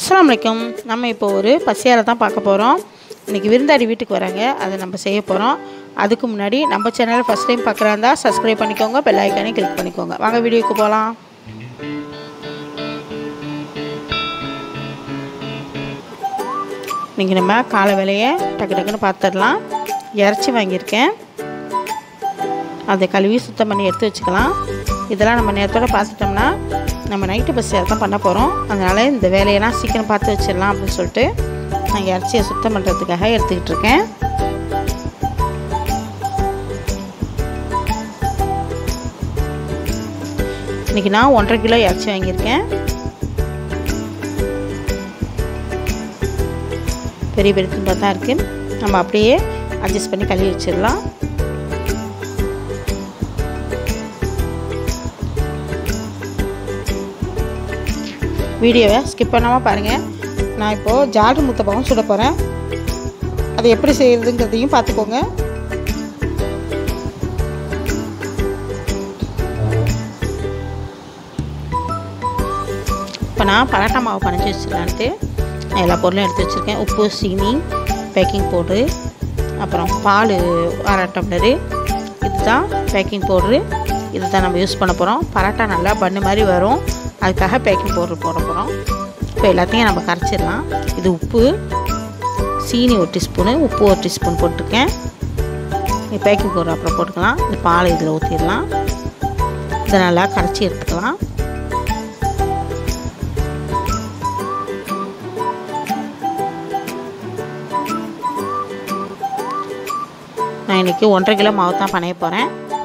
அஸ்ஸலாமு அலைக்கும் நம்ம இப்போ ஒரு பசியாரை தான் பார்க்க போகிறோம் இன்றைக்கி விருந்தாடி வீட்டுக்கு வராங்க அதை நம்ம செய்ய போகிறோம் அதுக்கு முன்னாடி நம்ம சேனலை ஃபஸ்ட் டைம் பார்க்குறா இருந்தால் சப்ஸ்கிரைப் பண்ணிக்கோங்க பெல் ஐக்கானே கிளிக் பண்ணிக்கோங்க வாங்க வீடியோக்கு போகலாம் இன்றைக்கி நம்ம காலை வேலையை டக்கு டக்குன்னு பார்த்துடலாம் இறச்சி வாங்கியிருக்கேன் அதை கழுவி சுத்தம் பண்ணி எடுத்து வச்சுக்கலாம் இதெல்லாம் நம்ம நேரத்தோட பார்த்துட்டோம்னா நம்ம நைட்டு பஸ் தான் பண்ண போகிறோம் அதனால் இந்த வேலையெல்லாம் சீக்கிரம் பார்த்து வச்சிடலாம் அப்படின்னு சொல்லிட்டு நான் இறச்சியை சுத்தம் பண்ணுறதுக்காக எடுத்துக்கிட்டு இருக்கேன் இன்றைக்கி நான் ஒன்றரை கிலோ இறச்சி வாங்கியிருக்கேன் பெரிய பெரிய துண்டாக தான் இருக்குது நம்ம அப்படியே அட்ஜஸ்ட் பண்ணி கழுவி வச்சிடலாம் வீடியோவை ஸ்கிப் பண்ணாமல் பாருங்கள் நான் இப்போது ஜாடு முத்தப்பாவும் சுட போகிறேன் அதை எப்படி செய்கிறதுங்கிறதையும் பார்த்துக்கோங்க இப்போ நான் பரோட்டா மாவு பனைஞ்சி வச்சிடலான்ட்டு நான் எல்லா பொருளும் எடுத்து வச்சுருக்கேன் உப்பு சீனி பேக்கிங் பவுட்ரு அப்புறம் பால் அரை டம்ளரு இதுதான் பேக்கிங் பவுட்ரு இது தான் நம்ம யூஸ் பண்ண போகிறோம் பரோட்டா நல்லா பண்ணு மாதிரி வரும் அதுக்காக பேக்கிங் பவுடர் போட போகிறோம் இப்போ எல்லாத்தையும் நம்ம கரைச்சிடலாம் இது உப்பு சீனி ஒரு டீஸ்பூனு உப்பு ஒரு டீஸ்பூன் போட்டிருக்கேன் இது பேக்கிங் பவுடர் அப்புறம் போட்டுக்கலாம் இந்த பால் இதில் ஊற்றிடலாம் இதை நல்லா கரைச்சி எடுத்துக்கலாம் நான் இன்றைக்கி ஒன்றரை கிலோ மாவு தான் பனைய போகிறேன்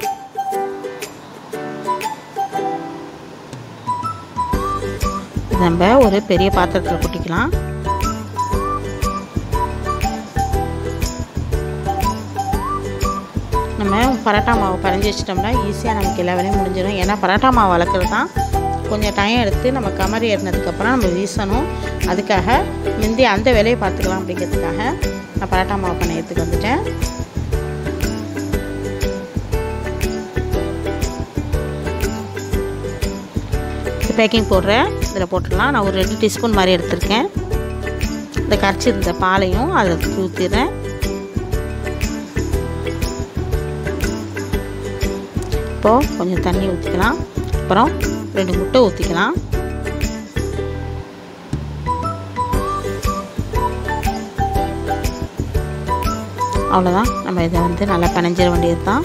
நம்ம ஒரு பெரிய பாத்திரத்தில் கொட்டிக்கலாம் நம்ம பரோட்டா மாவு பரைஞ்சி வச்சிட்டோம்னா ஈஸியாக நமக்கு எல்லா வேலையும் முடிஞ்சிடும் ஏன்னா பரோட்டா மாவு வளர்க்குறது தான் கொஞ்சம் டைம் எடுத்து நம்ம கமரி ஏறினதுக்கப்புறம் நம்ம வீசணும் அதுக்காக முந்தி அந்த வேலையை பார்த்துக்கலாம் அப்படிங்கிறதுக்காக நான் பரோட்டா மாவு பண்ணையத்துக்கு வந்துட்டேன் பேக்கிங் போடுறேன் இதில் போட்டுடலாம் நான் ஒரு ரெண்டு டீஸ்பூன் மாதிரி எடுத்திருக்கேன் இந்த கரைச்சி இருந்த பாலையும் அதில் ஊற்றிடுறேன் இப்போது கொஞ்சம் தண்ணி ஊற்றிக்கலாம் அப்புறம் ரெண்டு முட்டை ஊற்றிக்கலாம் அவ்வளோதான் நம்ம இதை வந்து நல்லா பனைஞ்சிட வேண்டியது தான்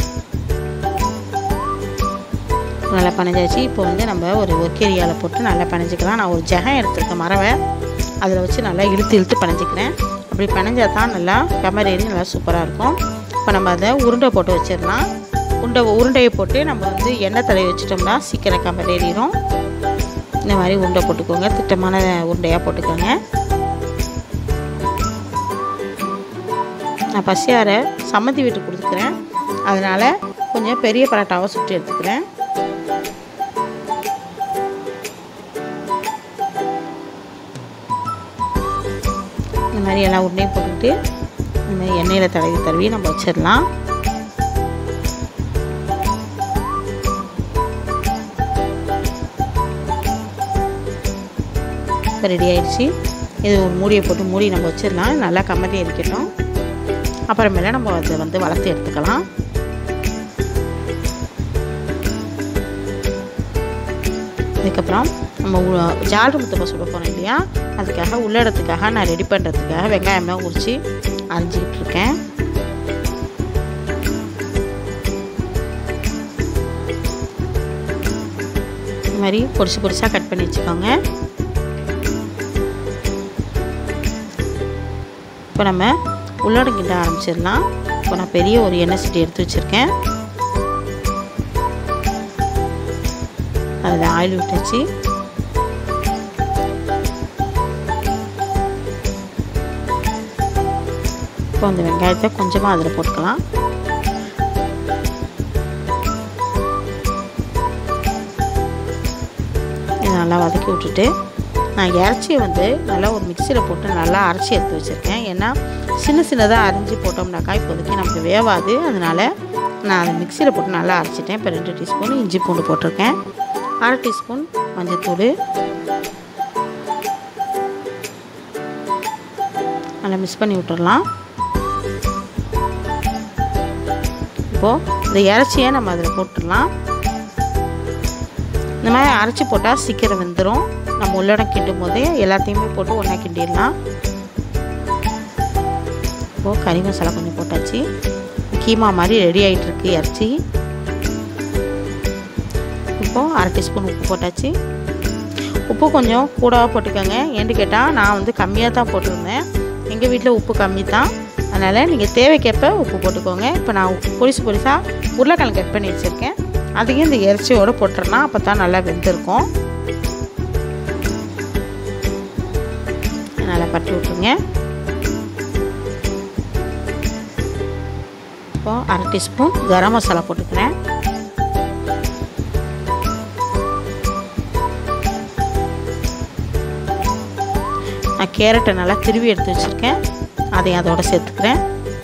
நல்லா பனைஞ்சாச்சு இப்போ வந்து நம்ம ஒரு ஒக்கேரியாவில் போட்டு நல்லா பனைஞ்சிக்கலாம் நான் ஒரு ஜெகம் எடுத்துருக்கேன் மரவை அதில் வச்சு நல்லா இழுத்து இழுத்து பனைஞ்சிக்கிறேன் அப்படி பனைஞ்சால் தான் நல்லா கமரேறி நல்லா சூப்பராக இருக்கும் இப்போ நம்ம அதை உருண்டை போட்டு வச்சிடலாம் உருண்டை உருண்டையை போட்டு நம்ம வந்து எண்ணெய் தடவி வச்சிட்டோம்னா சீக்கிரம் கமரேறிடும் இந்த மாதிரி உருண்டை போட்டுக்கோங்க திட்டமான உருண்டையாக போட்டுக்கோங்க நான் பசியாரை சம்மந்தி வீட்டுக்கு கொடுத்துக்கிறேன் அதனால் கொஞ்சம் பெரிய பரோட்டாவை சுட்டு எடுத்துக்கிறேன் இந்த மாதிரி எல்லாம் உருண்டையும் போட்டுக்கிட்டு இந்த மாதிரி எண்ணெயில் தடவி தடவி நம்ம வச்சிடலாம் இப்போ ரெடி ஆயிடுச்சு இது ஒரு மூடியை போட்டு மூடி நம்ம வச்சிடலாம் நல்லா கம்மதி இருக்கட்டும் அப்புறமேல நம்ம அதை வந்து வளர்த்து எடுத்துக்கலாம் அதுக்கப்புறம் நம்ம ஜாடு முத்தப்பா சுட போகிறோம் இல்லையா அதுக்காக உள்ளடத்துக்காக நான் ரெடி பண்ணுறதுக்காக வெங்காயம்லாம் உரித்து அரைஞ்சிக்கிட்டு இருக்கேன் இந்த மாதிரி பொடிசு பொடிசாக கட் பண்ணி வச்சுக்கோங்க இப்போ நம்ம உள்ளடம் கிண்ட ஆரம்பிச்சிடலாம் இப்போ நான் பெரிய ஒரு எண்ணெய் சட்டி எடுத்து வச்சுருக்கேன் அதில் ஆயில் விட்டாச்சு இப்போ அந்த வெங்காயத்தை கொஞ்சமாக அதில் போட்டுக்கலாம் இதை நல்லா வதக்கி விட்டுட்டு நான் இறச்சியை வந்து நல்லா ஒரு மிக்சியில் போட்டு நல்லா அரைச்சி எடுத்து வச்சுருக்கேன் ஏன்னா சின்ன சின்னதாக அரைஞ்சி போட்டோம்னாக்கா இப்போதைக்கு நமக்கு வேவாது அதனால் நான் அதை மிக்சியில் போட்டு நல்லா அரைச்சிட்டேன் இப்போ ரெண்டு டீஸ்பூன் இஞ்சி பூண்டு போட்டிருக்கேன் அரை டீஸ்பூன் மஞ்சள்தூள் நல்லா மிக்ஸ் பண்ணி விட்டுடலாம் இப்போது இந்த இறைச்சியை நம்ம அதில் போட்டுடலாம் இந்த மாதிரி அரைச்சி போட்டால் சீக்கிரம் வெந்துடும் நம்ம உள்ளோட கிண்டும் போதே எல்லாத்தையுமே போட்டு ஒன்றா கிண்டிடலாம் இப்போது கறி மசாலா கொஞ்சம் போட்டாச்சு கீமா மாதிரி ரெடி ஆகிட்டுருக்கு இறைச்சி இப்போது அரை டீஸ்பூன் உப்பு போட்டாச்சு உப்பு கொஞ்சம் கூடவா போட்டுக்கோங்க ஏன்னு கேட்டால் நான் வந்து கம்மியாக தான் போட்டிருந்தேன் எங்கள் வீட்டில் உப்பு கம்மி தான் அதனால் நீங்கள் தேவைக்கேற்ப உப்பு போட்டுக்கோங்க இப்போ நான் உப்பு பொடிசு பொடிசாக உருளைக்கிழங்கு கட் பண்ணி வச்சுருக்கேன் அதையும் இந்த இறைச்சியோடு போட்டுறலாம் அப்போ தான் நல்லா வெந்திருக்கும் நல்லா பட்டி விட்ருங்க இப்போ அரை டீஸ்பூன் கரம் மசாலா போட்டுக்கிறேன் நான் கேரட்டை நல்லா திருவி எடுத்து வச்சுருக்கேன் அதையும் அதோட சேர்த்துக்கிறேன்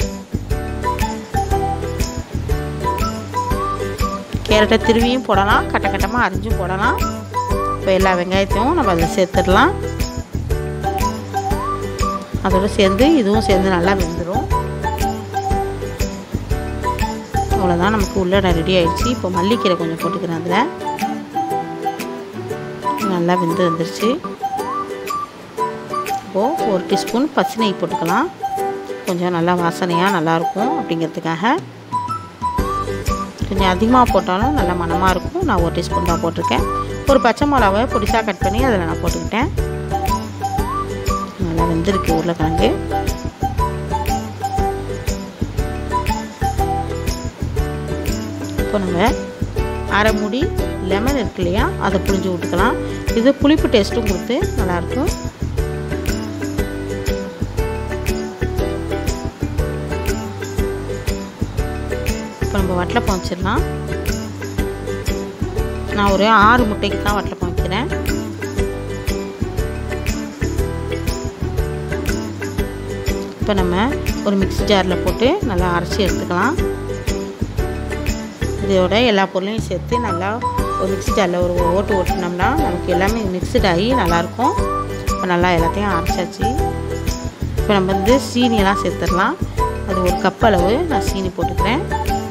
கேரட்டை திருவியும் போடலாம் கட்ட கட்டமாக அரிஞ்சும் போடலாம் இப்போ எல்லா வெங்காயத்தையும் நம்ம அதில் சேர்த்துடலாம் அதோடு சேர்ந்து இதுவும் சேர்ந்து நல்லா வெந்துடும் அவ்வளோதான் நமக்கு உள்ளடை ரெடி ஆயிடுச்சு இப்போ மல்லிக்கீரை கொஞ்சம் போட்டுக்கிறேன் அதில் நல்லா வெந்து வந்துருச்சு இப்போது ஒரு டீஸ்பூன் பச்சை நெய் போட்டுக்கலாம் கொஞ்சம் நல்லா வாசனையாக நல்லாயிருக்கும் அப்படிங்கிறதுக்காக கொஞ்சம் அதிகமாக போட்டாலும் நல்லா மனமாக இருக்கும் நான் ஒரு டீஸ்பூன் தான் போட்டிருக்கேன் ஒரு பச்சை மிளகாவை பொடிசாக கட் பண்ணி அதில் நான் போட்டுக்கிட்டேன் நல்லா வெந்திருக்கு உருளைக்கிழங்கு இப்போ நம்ம அரை மூடி லெமன் இருக்கு இல்லையா அதை புளிஞ்சு விட்டுக்கலாம் இது புளிப்பு டேஸ்ட்டும் கொடுத்து நல்லாயிருக்கும் இப்போ நம்ம வட்டலப்பம் வச்சிடலாம் நான் ஒரு ஆறு முட்டைக்கு தான் வட்டலப்பம் வைக்கிறேன் இப்போ நம்ம ஒரு மிக்ஸி ஜாரில் போட்டு நல்லா அரைச்சி எடுத்துக்கலாம் இதோட எல்லா பொருளையும் சேர்த்து நல்லா ஒரு மிக்ஸி ஜாரில் ஒரு ஓட்டு ஓட்டினோம்னா நமக்கு எல்லாமே மிக்சட் ஆகி நல்லாயிருக்கும் இப்போ நல்லா எல்லாத்தையும் அரைச்சாச்சு இப்போ நம்ம வந்து சீனியெல்லாம் சேர்த்துடலாம் அது ஒரு கப் அளவு நான் சீனி போட்டுக்கிறேன்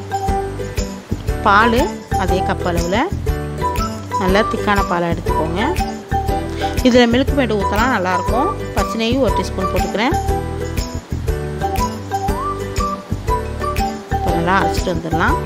பால் அதே கப் அளவில் நல்லா திக்கான பாலை எடுத்துக்கோங்க இதில் மில்க் மேடு ஊற்றலாம் நல்லாயிருக்கும் பச்சனையும் ஒரு டீஸ்பூன் போட்டுக்கிறேன் இப்போ நல்லா அரைச்சிட்டு வந்துடலாம்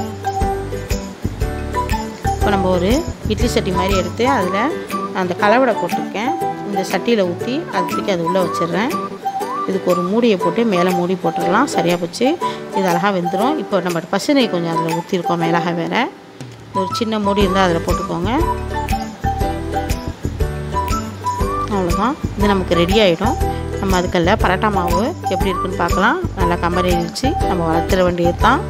இப்போ நம்ம ஒரு இட்லி சட்டி மாதிரி எடுத்து அதில் அந்த கலவடை போட்டிருக்கேன் இந்த சட்டியில் ஊற்றி அது தூக்கி அது உள்ளே வச்சிடுறேன் இதுக்கு ஒரு மூடியை போட்டு மேலே மூடி போட்டுடலாம் சரியாக போச்சு இது அழகாக வெந்துடும் இப்போ நம்ம பசுனை கொஞ்சம் அதில் ஊற்றிருக்கோம் மிளகா வேறு ஒரு சின்ன மூடி இருந்தால் அதில் போட்டுக்கோங்க அவ்வளோதான் இது நமக்கு ரெடி ஆகிடும் நம்ம அதுக்கல்ல பரோட்டா மாவு எப்படி இருக்குன்னு பார்க்கலாம் நல்லா கம்பரி வச்சு நம்ம வளர்த்துற வேண்டியது தான்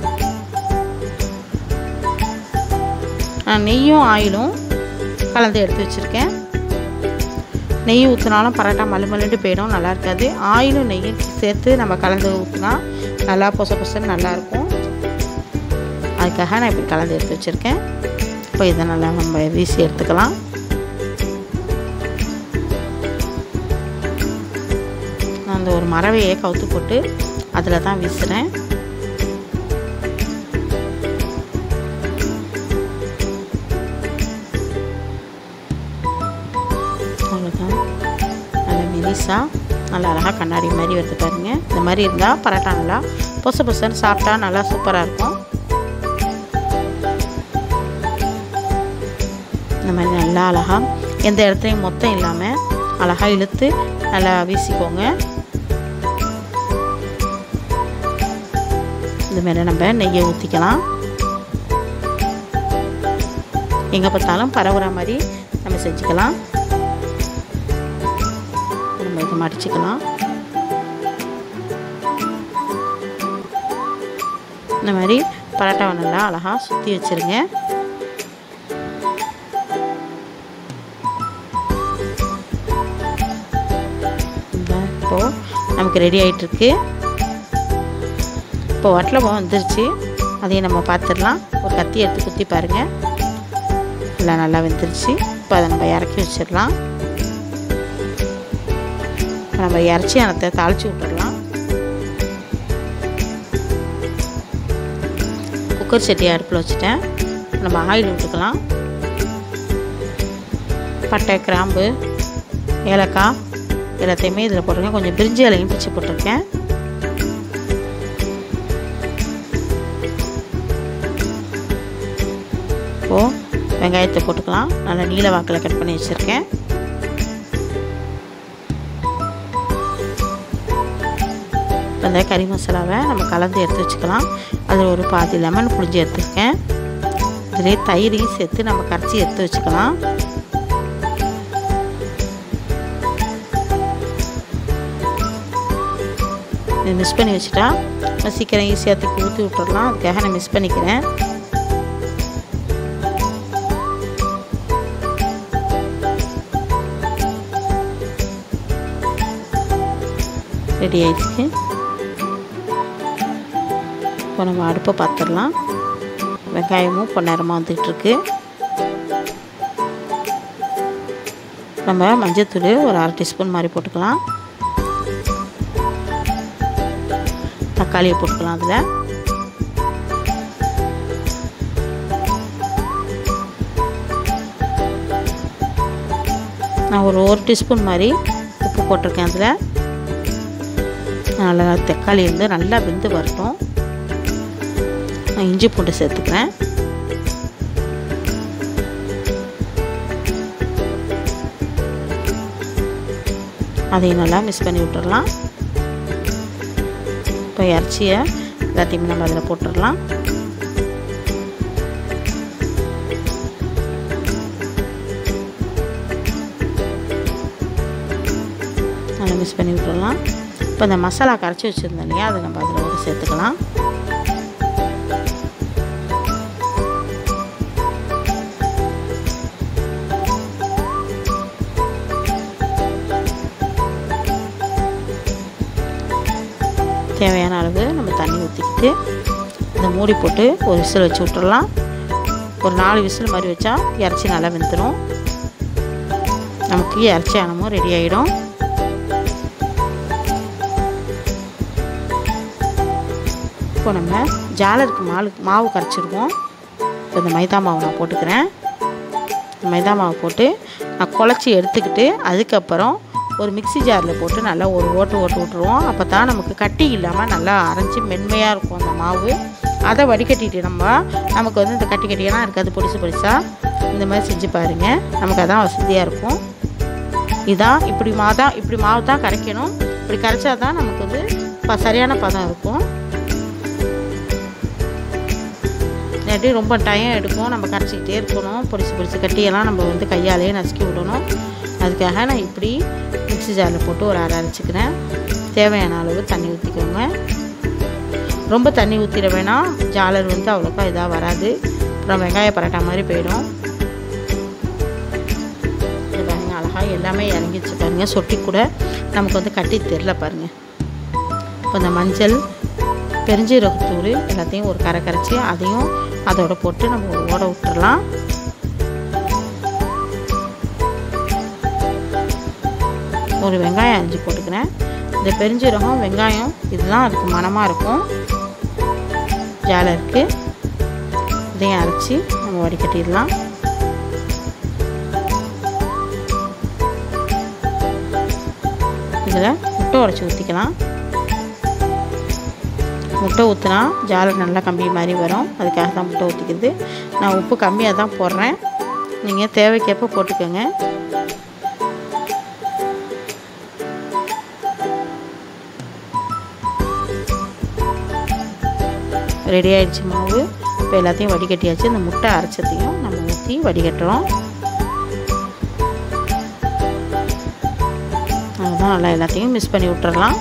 நான் நெய்யும் ஆயிலும் கலந்து எடுத்து வச்சுருக்கேன் நெய் ஊற்றினாலும் பரோட்டா மல்லு மல்லுட்டு போயிடும் நல்லா இருக்காது ஆயிலும் நெய்யும் சேர்த்து நம்ம கலந்து ஊற்றினா நல்லா பொச பொசன்னு நல்லாயிருக்கும் அதுக்காக நான் இப்படி கலந்து எடுத்து வச்சுருக்கேன் இப்போ இதை நல்லா நம்ம வீசி எடுத்துக்கலாம் நான் அந்த ஒரு மரவையை கவுத்து போட்டு அதில் தான் வீசுகிறேன் அவ்வளோதான் நல்லா மெலிசாக நல்லா அழகாக கண்ணாடி மாதிரி வருது பாருங்க இந்த மாதிரி இருந்தால் பரோட்டா நல்லா பொச பொசன்னு சாப்பிட்டா நல்லா சூப்பராக இருக்கும் இந்த மாதிரி நல்லா அழகாக எந்த இடத்துலையும் மொத்தம் இல்லாமல் அழகாக இழுத்து நல்லா வீசிக்கோங்க இந்த மாதிரி நம்ம நெய்யை ஊற்றிக்கலாம் எங்கே பார்த்தாலும் பரவுற மாதிரி நம்ம செஞ்சுக்கலாம் நம்ம இதை மடிச்சுக்கலாம் இந்த மாதிரி பரோட்டாவை நல்லா அழகாக சுற்றி வச்சுருங்க இப்போது நமக்கு ரெடி ஆகிட்டுருக்கு இப்போ வட்டலப்பம் வந்துருச்சு அதையும் நம்ம பார்த்துடலாம் ஒரு கத்தி எடுத்து குத்தி பாருங்கள் எல்லாம் நல்லா வெந்துருச்சு இப்போ அதை நம்ம இறக்கி வச்சிடலாம் நம்ம இறச்சி அனத்தை தாளித்து விட்டுடலாம் குக்கர் சட்டி அடுப்பில் வச்சுட்டேன் நம்ம ஆயில் விட்டுக்கலாம் பட்டை கிராம்பு ஏலக்காய் எல்லாத்தையுமே இதில் போட்டிருக்கேன் கொஞ்சம் பிரிஞ்சி இலையும் பிச்சு போட்டிருக்கேன் இப்போது வெங்காயத்தை போட்டுக்கலாம் நல்லா நீல வாக்கில் கட் பண்ணி வச்சுருக்கேன் அந்த கறி மசாலாவை நம்ம கலந்து எடுத்து வச்சுக்கலாம் அதில் ஒரு பாதி லெமன் புழிஞ்சு எடுத்துருக்கேன் இதிலே தயிரையும் சேர்த்து நம்ம கரைச்சி எடுத்து வச்சுக்கலாம் இது மிஸ் பண்ணி வச்சுட்டா சீக்கிரம் ஈஸியாக தூக்கி ஊற்றி விட்டுடலாம் அதுக்காக நான் மிஸ் பண்ணிக்கிறேன் ரெடி ஆயிடுச்சு இப்போ நம்ம அடுப்பை பார்த்துடலாம் வெங்காயமும் பொன்னேரமாக வந்துட்டுருக்கு நம்ம மஞ்சத்தூள் ஒரு அரை டீஸ்பூன் மாதிரி போட்டுக்கலாம் தக்காளியை போட்டுக்கலாம் அதில் நான் ஒரு ஒரு டீஸ்பூன் மாதிரி உப்பு போட்டிருக்கேன் அதில் நல்லா தக்காளி வந்து நல்லா வெந்து வரட்டும் நான் இஞ்சி பூண்டு சேர்த்துக்கிறேன் அதையும் நல்லா மிக்ஸ் பண்ணி விட்டுடலாம் இப்போ இறச்சியை எல்லாத்தையுமே நம்ம அதில் போட்டுடலாம் நல்லா மிக்ஸ் பண்ணி விட்டுடலாம் இப்போ இந்த மசாலா கரைச்சி வச்சுருந்தோம் இல்லையா அதை நம்ம அதில் ஒரு சேர்த்துக்கலாம் தேவையான அளவு நம்ம தண்ணி ஊற்றிக்கிட்டு இந்த மூடி போட்டு ஒரு விசில் வச்சு விட்டுறலாம் ஒரு நாலு விசில் மாதிரி வச்சா இறச்சி நல்லா வெந்துடும் நமக்கு இறச்சி அனமும் ரெடி ஆகிடும் இப்போ நம்ம ஜாலருக்கு மாவு மாவு கரைச்சிருக்கோம் இப்போ இந்த மைதா மாவு நான் போட்டுக்கிறேன் மைதா மாவு போட்டு நான் குழச்சி எடுத்துக்கிட்டு அதுக்கப்புறம் ஒரு மிக்சி ஜாரில் போட்டு நல்லா ஒரு ஓட்டு ஓட்டு விட்ருவோம் அப்போ தான் நமக்கு கட்டி இல்லாமல் நல்லா அரைஞ்சி மென்மையாக இருக்கும் அந்த மாவு அதை வடிகட்டிட்டு நம்ம நமக்கு வந்து இந்த கட்டி கட்டியெல்லாம் இருக்காது பொடிசு பொடிசாக இந்த மாதிரி செஞ்சு பாருங்கள் நமக்கு அதான் வசதியாக இருக்கும் இதான் இப்படி மாவு தான் இப்படி மாவு தான் கரைக்கணும் இப்படி கரைச்சா தான் நமக்கு வந்து ப சரியான பதம் இருக்கும் இல்லாட்டி ரொம்ப டைம் எடுக்கும் நம்ம கரைச்சிக்கிட்டே இருக்கணும் பொடிச்சு பொடிச்சு கட்டியெல்லாம் நம்ம வந்து கையாலேயே நசுக்கி விடணும் அதுக்காக நான் இப்படி மிக்சி ஜாரில் போட்டு ஒரு அரை அரைச்சிக்கிறேன் தேவையான அளவு தண்ணி ஊற்றிக்கோங்க ரொம்ப தண்ணி ஊற்றிட வேணாம் ஜாலர் வந்து அவ்வளோக்கா இதாக வராது அப்புறம் வெங்காய பரோட்டா மாதிரி போயிடும் இது பாருங்க அழகாக எல்லாமே இறங்கிச்சு பாருங்க சொட்டி கூட நமக்கு வந்து கட்டி தெரில பாருங்கள் இப்போ இந்த மஞ்சள் பெருஞ்சீரகத்தூள் எல்லாத்தையும் ஒரு கரை கரைச்சி அதையும் அதோட போட்டு நம்ம ஒரு ஓட விட்டுறலாம் ஒரு வெங்காயம் அரிஞ்சு போட்டுக்கிறேன் இந்த பெருஞ்சீரகம் வெங்காயம் இதுதான் அதுக்கு மனமாக இருக்கும் ஜாலருக்கு இதையும் அரைச்சி நம்ம வடிகட்டிடலாம் இதில் முட்டை உடச்சி ஊற்றிக்கலாம் முட்டை ஊற்றினா ஜாலர் நல்லா கம்பி மாதிரி வரும் அதுக்காக தான் முட்டை ஊற்றிக்கிறது நான் உப்பு கம்மியாக தான் போடுறேன் நீங்கள் தேவைக்கேற்ப போட்டுக்கோங்க ரெடி ஆயிடுச்சு மாவு இப்போ எல்லாத்தையும் வடிகட்டியாச்சு இந்த முட்டை அரைச்சதையும் நம்ம ஊற்றி வடிகட்டுறோம் அதுதான் நல்லா எல்லாத்தையும் மிக்ஸ் பண்ணி விட்டுறலாம்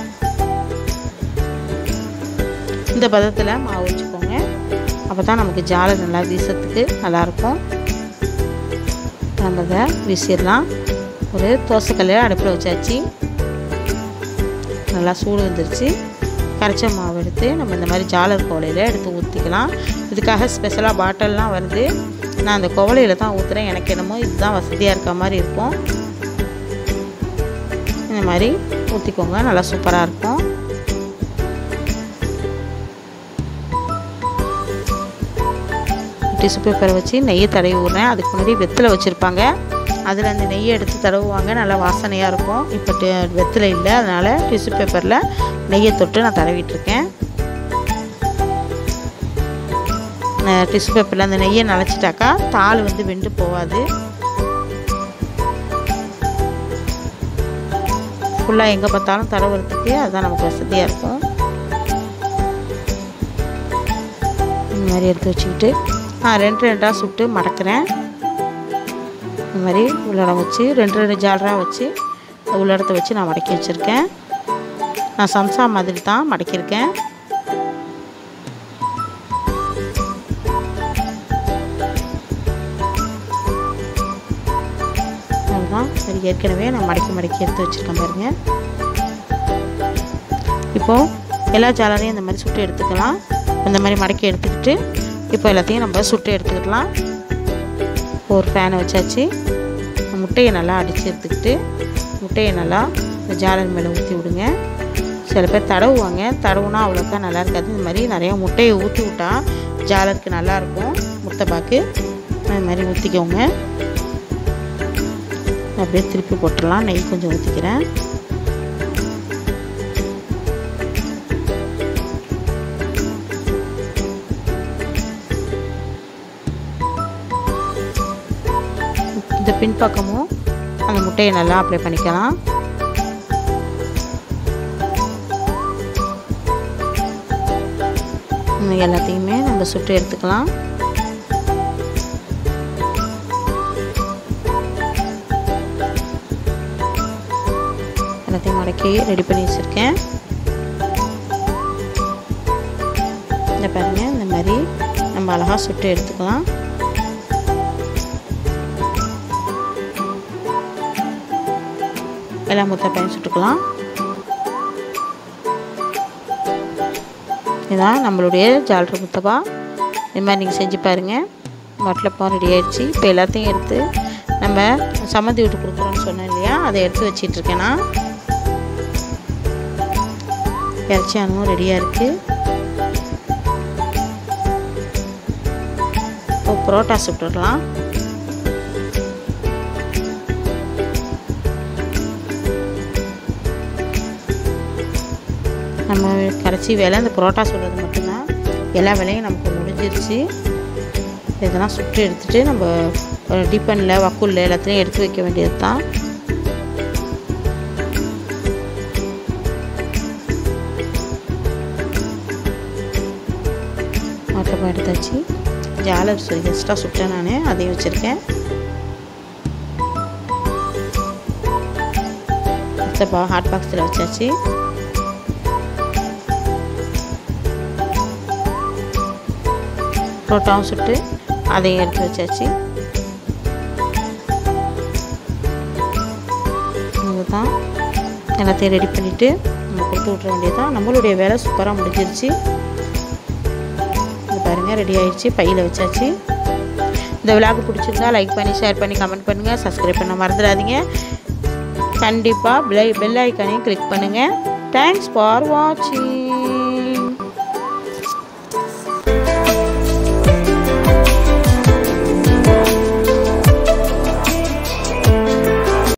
இந்த பதத்தில் மாவு வச்சுக்கோங்க அப்போ தான் நமக்கு ஜாலை நல்லா வீசத்துக்கு நல்லாயிருக்கும் நம்ம இதை வீசிடலாம் ஒரு தோசைக்கல்லையில் அடுப்பில் வச்சாச்சு நல்லா சூடு வந்துருச்சு கரைச்ச மாவு எடுத்து நம்ம இந்த மாதிரி ஜாலர் கோலையில் எடுத்து ஊற்றிக்கலாம் இதுக்காக ஸ்பெஷலாக பாட்டில்லாம் வருது நான் அந்த குவலையில் தான் ஊற்றுறேன் எனக்கு என்னமோ இதுதான் வசதியாக இருக்க மாதிரி இருக்கும் இந்த மாதிரி ஊற்றிக்கோங்க நல்லா சூப்பராக இருக்கும் டிஷ்யூ பேப்பரை வச்சு நெய்யை தடவி விட்றேன் அதுக்கு முன்னாடி வெத்தலை வச்சுருப்பாங்க அதில் அந்த நெய்யை எடுத்து தடவுவாங்க நல்லா வாசனையாக இருக்கும் இப்போ வெத்தலை இல்லை அதனால் டிஷ்யூ பேப்பரில் நெய்யை தொட்டு நான் தடவிட்டுருக்கேன் டிஷ்யூ பேப்பரில் அந்த நெய்யை நனைச்சிட்டாக்கா தாள் வந்து வெண்டு போகாது ஃபுல்லாக எங்கே பார்த்தாலும் தடவுறதுக்கு அதுதான் நமக்கு வசதியாக இருக்கும் இந்த மாதிரி எடுத்து வச்சுக்கிட்டு நான் ரெண்டு ரெண்டாக சுட்டு மடக்கிறேன் இந்த மாதிரி உள்ளடம் வச்சு ரெண்டு ரெண்டு ஜாலராக வச்சு உள்ளடத்தை வச்சு நான் மடக்கி வச்சுருக்கேன் நான் சம்சா மாதிரி தான் மடக்கியிருக்கேன் அதுதான் சரி ஏற்கனவே நான் மடக்கி மடக்கி எடுத்து வச்சுருக்கேன் பாருங்கள் இப்போது எல்லா ஜாலரையும் இந்த மாதிரி சுட்டு எடுத்துக்கலாம் இந்த மாதிரி மடக்கி எடுத்துக்கிட்டு இப்போ எல்லாத்தையும் நம்ம சுட்டு எடுத்துக்கலாம் ஒரு ஃபேனை வச்சாச்சு முட்டையை நல்லா அடித்து எடுத்துக்கிட்டு முட்டையை நல்லா இந்த ஜாலர் மேலே ஊற்றி விடுங்க சில பேர் தடவுவாங்க தடவுனா அவ்வளோக்கா நல்லா இருக்காது இந்த மாதிரி நிறையா முட்டையை ஊற்றி விட்டா ஜாலருக்கு நல்லாயிருக்கும் முட்டை பாக்கு இந்த மாதிரி ஊற்றிக்கோங்க அப்படியே திருப்பி போட்டுடலாம் நெய் கொஞ்சம் ஊற்றிக்கிறேன் இந்த பின்பக்கமும் அந்த முட்டையை நல்லா அப்ளை பண்ணிக்கலாம் எல்லாத்தையுமே நம்ம சுட்டு எடுத்துக்கலாம் எல்லாத்தையும் மடக்கி ரெடி பண்ணி வச்சுருக்கேன் இந்த பாருங்க இந்த மாதிரி நம்ம அழகாக சுட்டு எடுத்துக்கலாம் எல்லாம் முத்த பயன் சுட்டுக்கலாம் இதான் நம்மளுடைய ஜால்ரு முத்தப்பா இது மாதிரி நீங்கள் செஞ்சு பாருங்கள் மொட்டலப்பம் ரெடி ஆயிடுச்சு இப்போ எல்லாத்தையும் எடுத்து நம்ம சம்மந்தி விட்டு கொடுக்குறோன்னு சொன்னேன் இல்லையா அதை எடுத்து வச்சிட்ருக்கேன் நான் இறச்சி அணுவும் ரெடியாக இருக்குது இப்போ புரோட்டா சுட்டுடலாம் நம்ம கடைசி வேலை இந்த புரோட்டா சுடுறது மட்டும்தான் எல்லா வேலையும் நமக்கு முடிஞ்சிருச்சு இதெல்லாம் சுட்டு எடுத்துகிட்டு நம்ம டிப்பனில் வக்குலில் எல்லாத்தையும் எடுத்து வைக்க வேண்டியது தான் மொத்தமாக எடுத்தாச்சு ஜாலர் எக்ஸ்ட்ரா சுட்டேன் நான் அதையும் வச்சுருக்கேன் மொத்த ஹாட் பாக்ஸில் வச்சாச்சு புரோட்டாவும் சுட்டு அதையும் எடுத்து வச்சாச்சு இதுதான் எல்லாத்தையும் ரெடி பண்ணிவிட்டு நம்ம கொடுத்து விட்ற வேண்டியதுதான் நம்மளுடைய வேலை சூப்பராக முடிஞ்சிருச்சு இது பாருங்கள் ரெடி ஆயிடுச்சு பையில் வச்சாச்சு இந்த விழாக்கு பிடிச்சிருந்தா லைக் பண்ணி ஷேர் பண்ணி கமெண்ட் பண்ணுங்கள் சப்ஸ்கிரைப் பண்ண மறந்துடாதீங்க கண்டிப்பாக பெல் பெல் ஐக்கானையும் கிளிக் பண்ணுங்கள் தேங்க்ஸ் ஃபார் வாட்சிங்